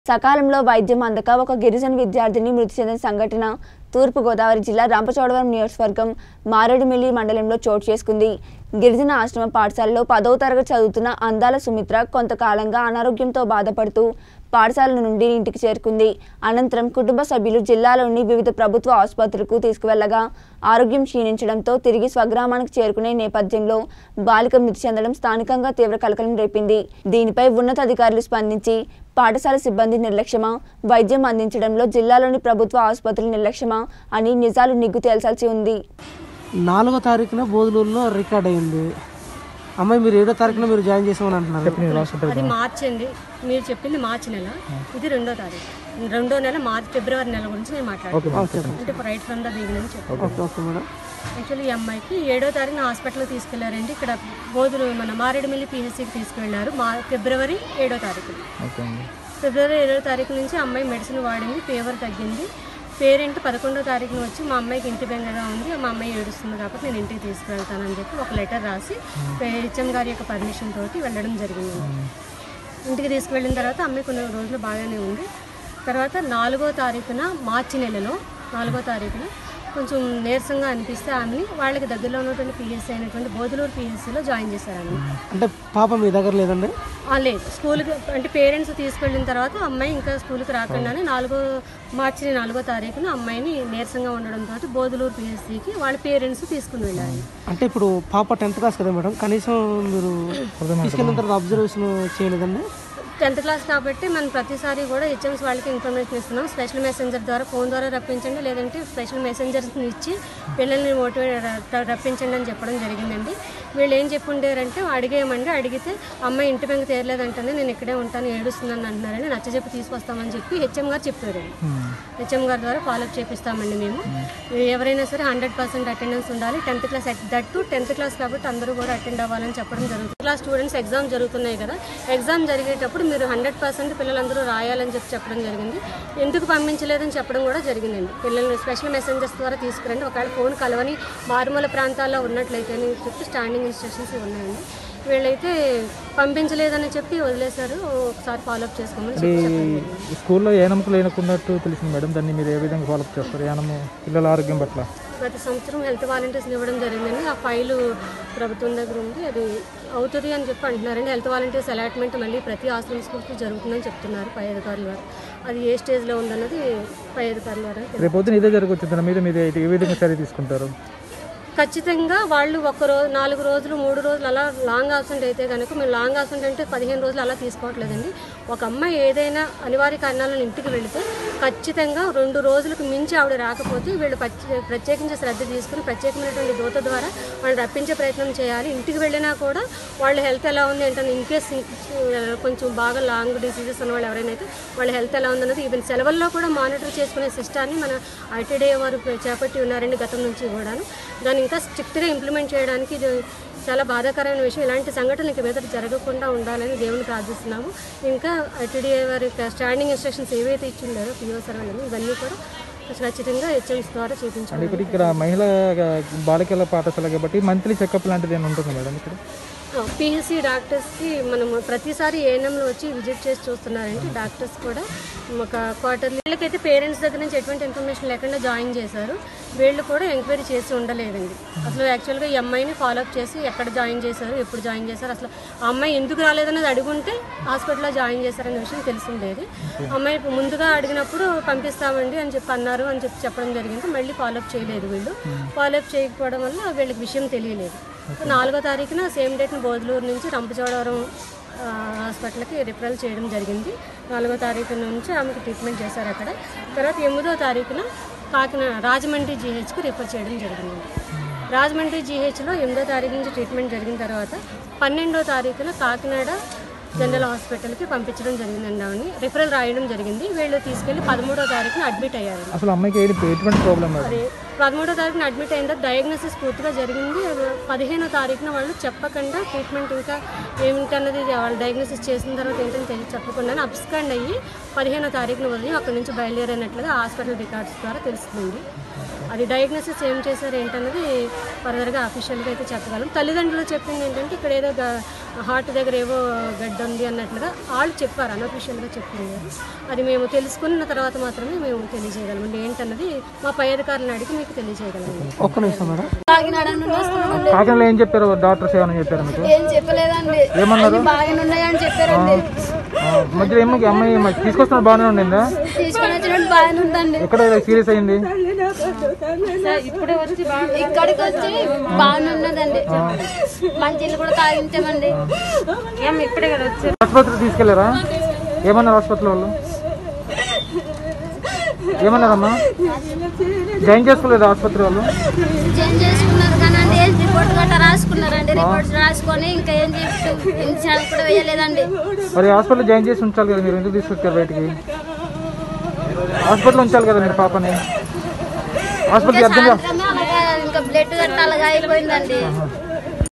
సకాలంలో వైద్యం అందక ఒక గిరిజన విద్యార్థిని మృతి చెందిన సంఘటన తూర్పుగోదావరి జిల్లా రంపచోడవరం నియోజకవర్గం మారేడుమిల్లి మండలంలో చోటు చేసుకుంది గిరిజన ఆశ్రమ పాఠశాలలో పదవ తరగతి చదువుతున్న అందాల సుమిత్ర కొంతకాలంగా అనారోగ్యంతో బాధపడుతూ పాఠశాల నుండి ఇంటికి చేరుకుంది అనంతరం కుటుంబ సభ్యులు జిల్లాలోని వివిధ ప్రభుత్వ ఆసుపత్రులకు తీసుకువెళ్లగా ఆరోగ్యం క్షీణించడంతో తిరిగి స్వగ్రామానికి చేరుకునే నేపథ్యంలో బాలిక మృతి చెందడం స్థానికంగా తీవ్ర కలకలం రేపింది దీనిపై ఉన్నతాధికారులు స్పందించి పాఠశాల సిబ్బంది నిర్లక్ష్యమా వైద్యం అందించడంలో జిల్లాలోని ప్రభుత్వ ఆసుపత్రులు నిర్లక్ష్యమా అని నిజాలు నిగ్గు తేల్చాల్సి ఉంది నాలుగో తారీఖున బోధులూరులో రికార్డ్ అయింది అమ్మాయి మీరు ఏడో తారీఖున మీరు జాయిన్ చేసామని అంటున్నారు అది మార్చి అండి మీరు చెప్పింది మార్చి నెల ఇది రెండో తారీఖు రెండో నెల మార్చి ఫిబ్రవరి నెల గురించి నేను మాట్లాడుతున్నాను అంటే రైట్ ఫ్రమ్ ద బిగినింగ్ చెప్పాను ఓకే ఓకే మేడం యాక్చువల్లీ ఈ అమ్మాయికి ఏడో తారీఖున హాస్పిటల్కి తీసుకెళ్లారండి ఇక్కడ బోధులు మన మారేడుమిల్లి పిహెచ్సికి తీసుకెళ్లారు మా ఫిబ్రవరి ఏడో తారీఖు ఫిబ్రవరి ఏడో తారీఖు నుంచి అమ్మాయి మెడిసిన్ వాడింది ఫీవర్ తగ్గింది పేరెంట్ పదకొండో తారీఖున వచ్చి మా అమ్మాయికి ఇంటి బెంగగా ఉంది మా అమ్మాయి ఏడుస్తుంది కాబట్టి నేను ఇంటికి తీసుకెళ్తానని చెప్పి ఒక లెటర్ రాసి హెచ్ఎం గారి యొక్క పర్మిషన్ తోటి వెళ్ళడం జరిగింది ఇంటికి తీసుకువెళ్ళిన తర్వాత అమ్మాయి కొన్ని రోజులు బాగానే ఉంది తర్వాత నాలుగో తారీఖున మార్చి నెలలో నాలుగో తారీఖున కొంచెం నీరసంగా అనిపిస్తే ఆమెని వాళ్ళకి దగ్గరలో ఉన్నటువంటి పిఎస్సీ అయినటువంటి బోధలూరు పిఎస్సీలో జాయిన్ చేశారు ఆమె అంటే పాప మీ దగ్గర లేదండి ఆ, లేదు స్కూల్కి అంటే పేరెంట్స్ తీసుకెళ్ళిన తర్వాత అమ్మాయి ఇంకా స్కూల్కి రాకుండానే నాలుగో మార్చి నాలుగో తారీఖున అమ్మాయిని నీరసంగా ఉండడంతో బోధలూరు పిఎస్సీకి వాళ్ళ పేరెంట్స్ తీసుకుని వెళ్ళారు అంటే ఇప్పుడు పాప టెన్త్ క్లాస్ కదా మేడం కనీసం మీరు తీసుకెళ్ళిన తర్వాత అబ్జర్వేషన్ చేయలేదండి టెన్త్ క్లాస్ కాబట్టి మనం ప్రతిసారి కూడా హెచ్ఎంస్ వాళ్ళకి ఇన్ఫర్మేషన్ ఇస్తున్నాం స్పెషల్ మెసెంజర్ ద్వారా ఫోన్ ద్వారా రప్పించండి లేదంటే స్పెషల్ మెసెంజర్స్ని ఇచ్చి పిల్లల్ని మోటివేట్ రప్పించండి అని చెప్పడం జరిగిందండి వీళ్ళు ఏం చెప్పుండారంటే అడిగేయమండి అడిగితే అమ్మాయి ఇంటి బెంగ తేరలేదంటేనే నేను ఇక్కడే ఉంటాను ఏడుస్తున్నాను అంటున్నారని నచ్చజెప్పి తీసుకొస్తామని చెప్పి హెచ్ఎం గారు చెప్పారండి హెచ్ఎం గారి ద్వారా ఫాలోఅప్ చేపిస్తామండి మేము ఎవరైనా సరే హండ్రెడ్ పర్సెంట్ అటెండెన్స్ ఉండాలి tenth class that too tenth class కాబట్టి అందరూ కూడా అటెండ్ అవ్వాలని చెప్పడం జరుగుతుంది క్లాస్ స్టూడెంట్స్ ఎగ్జామ్ జరుగుతున్నాయి కదా ఎగ్జామ్ జరిగేటప్పుడు మీరు హండ్రెడ్ పర్సెంట్ పిల్లలందరూ రాయాలని చెప్పి చెప్పడం జరిగింది ఎందుకు పంపించలేదని చెప్పడం కూడా జరిగిందండి పిల్లల్ని స్పెషల్ మెసెంజర్స్ ద్వారా తీసుకురండి ఒకవేళ ఫోన్ కలవని మారుమూల ప్రాంతాల్లో ఉన్నట్లయితే అని చెప్పి స్టాండింగ్ ఇన్స్ట్రక్షన్స్ ఉన్నాయండి వీళ్ళైతే పంపించలేదని చెప్పి వదిలేశారు ఒకసారి ఫాలోఅప్ చేసుకోమని చెప్పి చెప్పడం జరిగింది. ఈ స్కూల్లో ఏనముకు లేనకున్నట్టు తెలిసింది మేడం దాన్ని మీరు ఏ విధంగా ఫాలోఅప్ చేస్తారు ఏనము పిల్లల ఆరోగ్యం పట్ల గత సంవత్సరం హెల్త్ వాలంటీర్స్ని ఇవ్వడం జరిగిందండి ఆ ఫైలు ప్రభుత్వం దగ్గర ఉంది అది అవుతుంది అని చెప్పి అంటున్నారండి హెల్త్ వాలంటీర్స్ అలాట్మెంట్ మళ్ళీ ప్రతి ఆశ్రమ స్కూల్కి జరుగుతుందని చెప్తున్నారు పై అధికారుల వారు అది ఏ స్టేజ్లో ఉందన్నది పై అధికారుల వారు రేపు పొద్దున ఇదే జరగవచ్చు దాని మీద మీరు ఏ విధంగా చర్య తీసుకుంటారు ఖచ్చితంగా వాళ్ళు ఒక రోజు నాలుగు రోజులు మూడు రోజులు అలా లాంగ్ ఆబ్సెంట్ అయితే కనుక మేము లాంగ్ ఆబ్సెంట్ అంటే పదిహేను రోజులు అలా తీసుకోవట్లేదండి ఒక అమ్మాయి ఏదైనా అనివార్య కారణాలను ఇంటికి వెళితే ఖచ్చితంగా రెండు రోజులకు మించి ఆవిడ రాకపోతే వీళ్ళు ప్రత్యే- ప్రత్యేకించి శ్రద్ధ తీసుకుని ప్రత్యేకమైనటువంటి దూత ద్వారా వాళ్ళని రప్పించే ప్రయత్నం చేయాలి ఇంటికి వెళ్ళినా కూడా వాళ్ళ హెల్త్ ఎలా ఉంది అంటే ఇన్ కేస్ కొంచెం బాగా లాంగ్ డిసీజెస్ ఉన్న వాళ్ళు ఎవరైనా అయితే వాళ్ళ హెల్త్ ఎలా ఉందన్నది ఈవెన్ సెలవుల్లో కూడా మానిటర్ చేసుకునే సిస్టాన్ని మన ఐటీడీ వారు చేపట్టి ఉన్నారండి గతం నుంచి కూడాను దాన్ని ఇంకా స్ట్రిక్ట్గా ఇంప్లిమెంట్ చేయడానికి ఇది చాలా బాధాకరమైన విషయం ఇలాంటి సంఘటనలు ఇక మీద జరగకుండా ఉండాలని దేవుని ప్రార్థిస్తున్నాము ఇంకా ఐటీడీఏ వారి యొక్క స్టాండింగ్ ఇన్స్ట్రక్షన్స్ ఏవైతే ఇచ్చిండారో పిఓ సర్వేలను ఇవన్నీ కూడా ఖచ్చితంగా హెచ్ఎంస్ ద్వారా చూపించాలి ఇప్పుడు ఇక్కడ మహిళా బాలికల పాఠశాల కాబట్టి మంత్లీ చెకప్ లాంటిది ఏమైనా ఉంటుంది మేడం ఇక్కడ పిహెచ్సి డాక్టర్స్కి మనము ప్రతిసారి ఏఎన్ఎంలో వచ్చి విజిట్ చేసి చూస్తున్నారంటే డాక్టర్స్ కూడా ఒక క్వార్టర్లీ వీళ్ళకైతే పేరెంట్స్ దగ్గర నుంచి ఎటువంటి ఇన్ఫర్మేషన్ లేకుండా జాయిన్ చేశారు వీళ్ళు కూడా ఎంక్వైరీ చేసి ఉండలేదండి అసలు యాక్చువల్గా ఈ అమ్మాయిని ఫాలోఅప్ చేసి ఎక్కడ జాయిన్ చేశారు ఎప్పుడు జాయిన్ చేశారు అసలు ఆ అమ్మాయి ఎందుకు రాలేదన్నది అడుగుంటే హాస్పిటల్లో జాయిన్ చేశారనే విషయం తెలిసిండేది అమ్మాయి ముందుగా అడిగినప్పుడు పంపిస్తామండి అని చెప్పి అన్నారు అని చెప్పి చెప్పడం జరిగింది మళ్ళీ ఫాలోఅప్ చేయలేదు వీళ్ళు ఫాలోఅప్ చేయకపోవడం వల్ల వీళ్ళకి విషయం తెలియలేదు నాలుగో తారీఖున సేమ్ డేట్ని బోధలూరు నుంచి రంపచోడవరం ఆ, హాస్పిటల్కి రిఫరల్ చేయడం జరిగింది నాలుగో తారీఖు నుంచి ఆమెకు ట్రీట్మెంట్ చేశారు అక్కడ తర్వాత ఎనిమిదో తారీఖున కాకినాడ రాజమండ్రి జీహెచ్కి రిఫర్ చేయడం జరిగింది రాజమండ్రి జీహెచ్లో ఎనిమిదో తారీఖు నుంచి ట్రీట్మెంట్ జరిగిన తర్వాత పన్నెండో తారీఖున కాకినాడ జనరల్ హాస్పిటల్కి పంపించడం జరిగిందండి ఆమెని రిఫరల్ రాయడం జరిగింది వీళ్ళు తీసుకెళ్లి పదమూడో తారీఖున అడ్మిట్ అయ్యారు అసలు అమ్మాయికి ఏంటి ఎటువంటి ప్రాబ్లం మేడం మరి పదమూడో తారీఖున అడ్మిట్ అయిన తర్వాత డయాగ్నోసిస్ పూర్తిగా జరిగింది పదిహేనో తారీఖున వాళ్ళు చెప్పకుండా ట్రీట్మెంట్ ఇంకా ఏమిటన్నది వాళ్ళు డయాగ్నోసిస్ చేసిన తర్వాత ఏంటని తెలిసి చెప్పకుండా అబ్స్కాండ్ అయ్యి పదిహేనో తారీఖున వదిలి అక్కడి నుంచి బయలుదేరినట్లుగా హాస్పిటల్ రికార్డ్స్ ద్వారా తెలుస్తుంది అది డయాగ్నోసిస్ ఏం చేశారు ఏంటన్నది ఫర్దర్గా అఫీషియల్గా అయితే చెప్పగలం తల్లిదండ్రులు చెప్పింది ఏంటంటే ఇక్కడ ఏదో హార్ట్ దగ్గర ఏవో గడ్డ ఉంది అన్నట్లుగా వాళ్ళు చెప్పారు అనఫీషియల్గా చెప్పింది అది మేము తెలుసుకున్న తర్వాత మాత్రమే మేము తెలియజేయగలం అండి ఏంటన్నది మా పై అధికారులను అడిగి మీకు తెలియజేయగలం ఒక్క నిమిషం మేడం కాకినాడలో ఏం చెప్పారు డాక్టర్స్ ఏమని చెప్పారు మీకు ఏం చెప్పలేదండి ఏమన్నారు బాగానే ఉన్నాయని చెప్పారండి ఆ, మధ్యలో ఏమో అమ్మాయి మ- తీసుకొస్తున్న బాగానే ఉండిందా తీసుకొని వచ్చినట్టు బాగానే ఉందండి ఎక్కడ సీరియస్ అయింది ఇక్కడికి వచ్చి బాగానే ఉన్నదండి మంచిలు కూడా తాగించామండి ఆసుపత్రికి తీసుకెళ్లారా ఏమన్నారు హాస్పిటల్ వాళ్ళు ఏమన్నారమ్మా జాయిన్ చేసుకోలేదు ఆసుపత్రి వాళ్ళు చేంజ్ చేసుకున్నారు కానీ అండి ఏం రిపోర్ట్ గట్రా రాసుకున్నారండి రిపోర్ట్స్ రాసుకొని ఇంకా ఏం చెప్పు ఇంజక్షన్ కూడా వేయలేదండి మరి హాస్పిటల్ జాయిన్ చేసి ఉంచాలి కదా మీరు ఎందుకు తీసుకొచ్చారు బయటికి హాస్పిటల్ ఉంచాలి కదా మీరు పాపని హాస్పిటల్కి అర్థం సాయంత్రమే అలాగా ఇంకా బ్లడ్ గట్రా అలాగా అయిపోయిందండి